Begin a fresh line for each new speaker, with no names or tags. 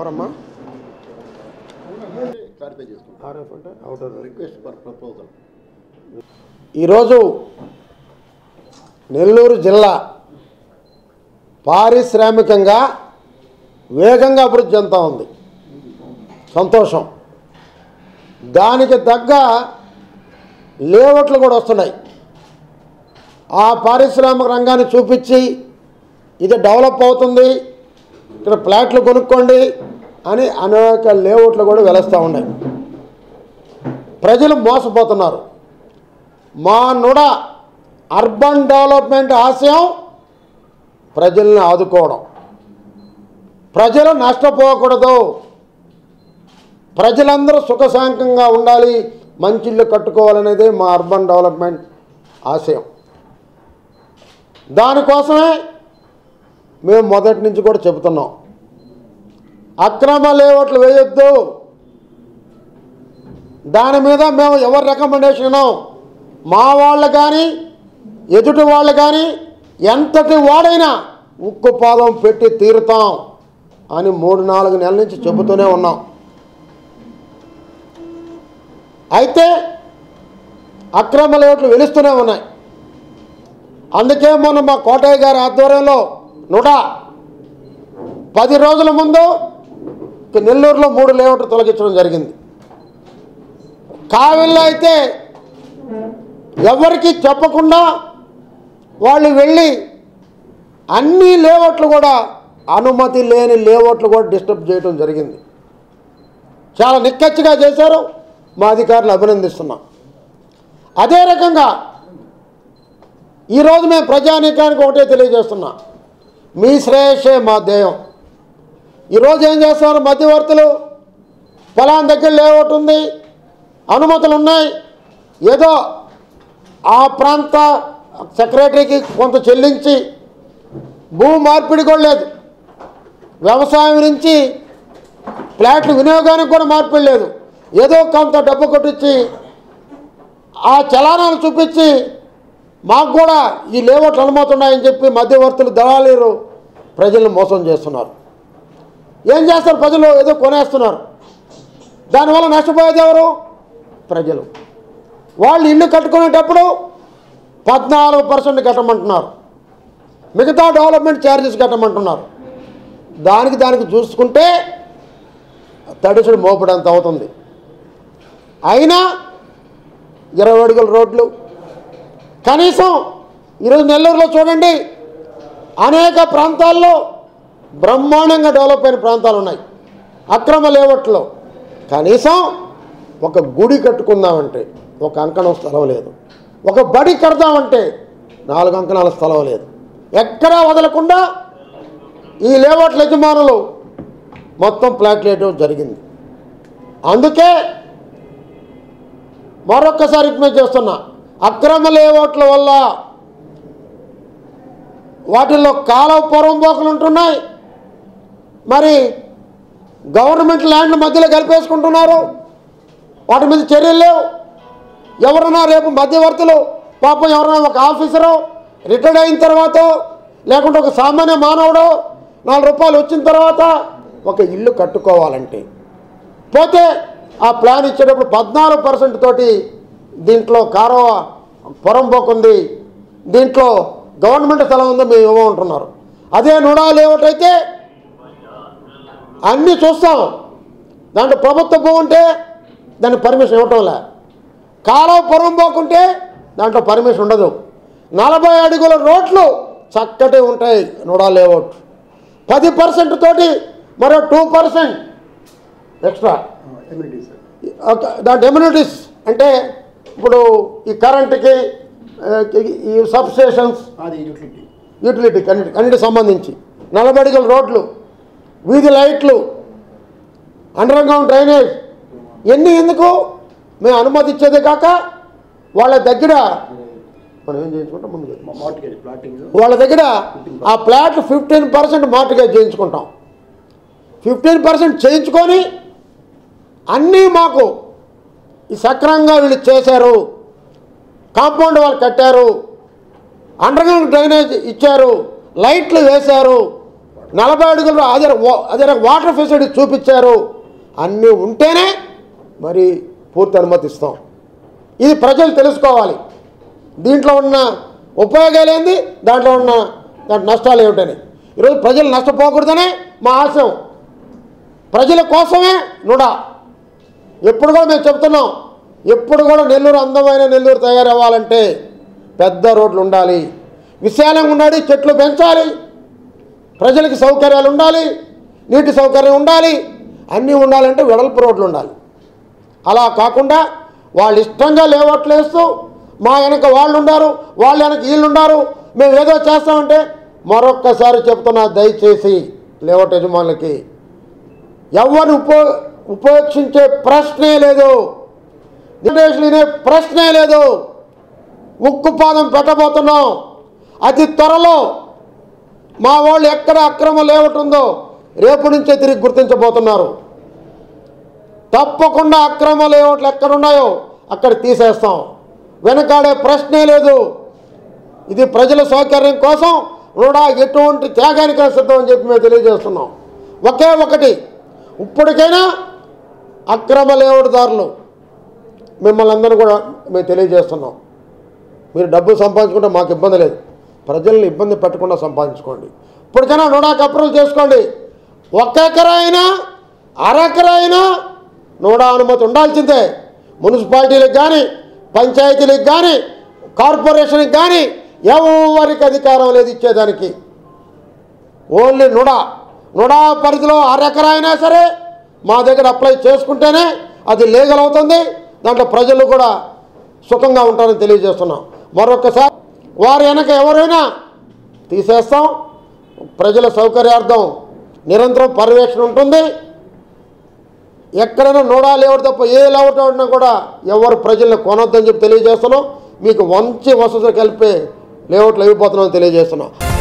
ఎవరమ్మా
క్లారిఫై చేసుకుంటాం
ఆర్ఎఫ్ అంటే అవుటర్
రిక్వెస్ట్ ఫర్ ప్రపోజల్
ఈరోజు నెల్లూరు జిల్లా పారిశ్రామికంగా వేగంగా అభివృద్ధి చెందుతూ ఉంది సంతోషం దానికి తగ్గ లేఅవుట్లు కూడా వస్తున్నాయి ఆ పారిశ్రామిక రంగాన్ని చూపించి ఇది డెవలప్ అవుతుంది ఇక్కడ ఫ్లాట్లు కొనుక్కోండి అని అనేక లేఅవుట్లు కూడా వెలుస్తూ ఉన్నాయి ప్రజలు మోసపోతున్నారు మా నుడ అర్బన్ డెవలప్మెంట్ ఆశయం ప్రజల్ని ఆదుకోవడం ప్రజలు నష్టపోకూడదు ప్రజలందరూ సుఖశాంతంగా ఉండాలి మంచి ఇల్లు కట్టుకోవాలనేది మా అర్బన్ డెవలప్మెంట్ ఆశయం దానికోసమే మేము మొదటి నుంచి కూడా చెబుతున్నాం అక్రమ లేఅవుట్లు వేయొద్దు దాని మీద మేము ఎవరి రికమెండేషన్ మా వాళ్ళు కానీ ఎదుటి వాళ్ళు కానీ ఎంతటి వాడైనా ఉక్కు పాదం పెట్టి తీరుతాం అని మూడు నాలుగు నెలల నుంచి చెబుతూనే ఉన్నాం అయితే అక్రమ లేట్లు వెలుస్తూనే ఉన్నాయి అందుకే మొన్న మా కోటయ్య గారి ఆధ్వర్యంలో నూట పది రోజుల ముందు నెల్లూరులో మూడు లేఅవుట్లు తొలగించడం జరిగింది కావిల్లో అయితే ఎవరికి చెప్పకుండా వాళ్ళు వెళ్ళి అన్ని లేఅవుట్లు కూడా అనుమతి లేని లేఅవుట్లు కూడా డిస్టర్బ్ చేయడం జరిగింది చాలా నిక్కచ్చిగా చేశారు మా అధికారులు అభినందిస్తున్నాం అదే రకంగా ఈరోజు మేము ప్రజానీకానికి ఒకటే తెలియజేస్తున్నాం మీ శ్రేయస్సే మా ధ్యేయం ఈరోజు ఏం చేస్తున్నారు మధ్యవర్తులు పొలాన్ దగ్గర లేఅవుట్ ఉంది అనుమతులు ఉన్నాయి ఏదో ఆ ప్రాంత సెక్రటరీకి కొంత చెల్లించి భూ మార్పిడి కూడా లేదు వ్యవసాయం నుంచి ఫ్లాట్ల వినియోగానికి కూడా మార్పిడి లేదు ఏదో కొంత డబ్బు కొట్టించి ఆ చలానాలు చూపించి మాకు కూడా ఈ లేఅవుట్లు అనుమతున్నాయని చెప్పి మధ్యవర్తులు దళాలీరు ప్రజలను మోసం చేస్తున్నారు ఏం చేస్తారు ప్రజలు ఏదో కొనేస్తున్నారు దానివల్ల నష్టపోయేది ఎవరు ప్రజలు వాళ్ళు ఇల్లు కట్టుకునేటప్పుడు పద్నాలుగు పర్సెంట్ కట్టమంటున్నారు మిగతా డెవలప్మెంట్ ఛార్జెస్ కట్టమంటున్నారు దానికి దానికి చూసుకుంటే తడిసుడు మోపడంత అవుతుంది అయినా ఇరవై అడుగుల రోడ్లు కనీసం ఈరోజు నెల్లూరులో చూడండి అనేక ప్రాంతాల్లో బ్రహ్మాండంగా డెవలప్ అయిన ప్రాంతాలు ఉన్నాయి అక్రమ లేవట్లో కనీసం ఒక గుడి కట్టుకుందామంటే ఒక అంకణం స్థలం లేదు ఒక బడి కడదామంటే నాలుగు అంకణాల స్థలం లేదు ఎక్కడా వదలకుండా ఈ లేఅవుట్ల యజమానులు మొత్తం ప్లాట్లు వేయడం జరిగింది అందుకే మరొక్కసారి విజ్ఞప్తి చేస్తున్నా అక్రమ లేఅవుట్ల వల్ల వాటిల్లో కాలువ పొరంబోకులు ఉంటున్నాయి మరి గవర్నమెంట్ ల్యాండ్ల మధ్యలో కలిపేసుకుంటున్నారు వాటి మీద చర్యలు లేవు ఎవరన్నా రేపు మధ్యవర్తులు పాపం ఎవరైనా ఒక ఆఫీసరు రిటైర్డ్ అయిన తర్వాత లేకుంటే ఒక సామాన్య మానవుడు నాలుగు రూపాయలు వచ్చిన తర్వాత ఒక ఇల్లు కట్టుకోవాలంటే పోతే ఆ ప్లాన్ ఇచ్చేటప్పుడు పద్నాలుగు పర్సెంట్ తోటి దీంట్లో కారవ పొరం పోకుంది దీంట్లో గవర్నమెంట్ స్థలం ఉందో మేము ఇవ్వమంటున్నారు అదే నుడా లేఅవుట్ అయితే అన్నీ చూస్తాం దాంట్లో ప్రభుత్వ భూమి ఉంటే దానికి పర్మిషన్ ఇవ్వటంలే కాలువ పొరం పోకుంటే దాంట్లో పర్మిషన్ ఉండదు నలభై అడుగుల రోడ్లు చక్కటి ఉంటాయి నుడా లేఅవుట్ పది పర్సెంట్ తోటి మరో two percent extra
amenity sir
ఒక- దాంట్లో ఎమ్యూనిటీస్ అంటే ఇప్పుడు ఈ కరెంటుకి ఆ, ఈ సబ్ స్టేషన్స్
అది యూటిలిటీ
యూటిలిటీకి అన్నిటి అన్నిటికి సంబంధించి నలభై అడుగుల రోడ్లు వీధి లైట్లు అండర్ గ్రౌండ్ డ్రైనేజ్ ఇవన్నీ ఎందుకు మేము అనుమతి ఇచ్చేదే కాక వాళ్ళ దగ్గర మనం ఏం చేయించుకుంటాం ముందు చెప్పు.
మార్టిగేజ్ ప్లాటింగ్
వాళ్ళ దగ్గర ఆ ప్లాట్ ఫిఫ్టీన్ పర్సెంట్ మార్టిగేజ్ చేయించుకుంటాం ఫిఫ్టీన్ పర్సెంట్ చేయించుకొని అన్నీ మాకు ఈ సక్రమంగా వీళ్ళు చేశారు కాంపౌండ్ వాళ్ళు కట్టారు అండర్గ్రౌండ్ డ్రైనేజ్ ఇచ్చారు లైట్లు వేశారు నలభై అడుగులు అదే వా- అదే వాటర్ ఫెసిలిటీ చూపించారు అన్నీ ఉంటేనే మరి పూర్తి అనుమతిస్తాం ఇది ప్రజలు తెలుసుకోవాలి దీంట్లో ఉన్న ఉపయోగాలు ఏంది దాంట్లో ఉన్న దాంట్లో నష్టాలు ఏమిటని ఈరోజు ప్రజలు నష్టపోకూడదనే మా ఆశయం ప్రజల కోసమే నుడా ఎప్పుడు కూడా మేము చెప్తున్నాం ఎప్పుడు కూడా నెల్లూరు అందమైన నెల్లూరు తయారవ్వాలంటే పెద్ద రోడ్లు ఉండాలి విశాలంగా ఉండాలి చెట్లు పెంచాలి ప్రజలకి సౌకర్యాలు ఉండాలి నీటి సౌకర్యం ఉండాలి అన్నీ ఉండాలంటే వెడల్పు రోడ్లు ఉండాలి అలా కాకుండా వాళ్ళు ఇష్టంగా లేవట్లు వేస్తూ మా వెనక వాళ్ళు ఉన్నారు వాళ్ళ వెనక వీళ్ళు ఉన్నారు మేము ఏదో చేస్తామంటే మరొక్కసారి చెప్తున్నా దయచేసి లేవట్ యజమానులకి ఎవరిని ఉపో ఉపేక్షించే ప్రశ్నే లేదు నిర్దేశులనే ప్రశ్నే లేదు ఉక్కుపాదం పెట్టబోతున్నాం అతి త్వరలో మా వాళ్ళు ఎక్కడ అక్రమ లేఅవుట్ ఉందో రేపు నుంచే తిరిగి గుర్తించబోతున్నారు తప్పకుండా అక్రమ లేఅవుట్లు ఎక్కడున్నాయో అక్కడ తీసేస్తాం వెనకాడే ప్రశ్నే లేదు ఇది ప్రజల సౌకర్యం కోసం కూడా ఎటువంటి త్యాగానికి సిద్ధం అని చెప్పి మేము తెలియజేస్తున్నాం ఒకే ఒకటి ఇప్పటికైనా అక్రమ లేఅవుట్దారులు మిమ్మల్ని అందరూ కూడా మేము తెలియజేస్తున్నాం మీరు డబ్బు సంపాదించుకుంటే మాకు ఇబ్బంది లేదు ప్రజల్ని ఇబ్బంది పెట్టకుండా సంపాదించుకోండి ఇప్పటికైనా నూడాకి అప్రూవల్ చేసుకోండి ఒక్క ఎకరా అయినా అరెకరా అయినా నూడా అనుమతి ఉండాల్సిందే మున్సిపాలిటీలకు కానీ పంచాయతీలకు కానీ కార్పొరేషన్కి కానీ ఎవరికి అధికారం లేదు ఇచ్చేదానికి ఓన్లీ నుడా నుడా పరిధిలో అరెకరా అయినా సరే మా దగ్గర అప్లై చేసుకుంటేనే అది లీగల్ అవుతుంది దాంట్లో ప్రజలు కూడా సుఖంగా ఉంటారని తెలియజేస్తున్నాం మరొకసారి వారి వెనక ఎవరైనా తీసేస్తాం ప్రజల సౌకర్యార్థం నిరంతరం పర్యవేక్షణ ఉంటుంది ఎక్కడైనా నోడా లేఅవుట్ తప్ప ఏ లేఅవుట్ ఉన్నా కూడా ఎవరు ప్రజల్ని కొనొద్దని చెప్పి తెలియజేస్తున్నాం మీకు మంచి వసతులు కలిపే లేఅవుట్లు అయిపోతున్నామని తెలియజేస్తున్నాం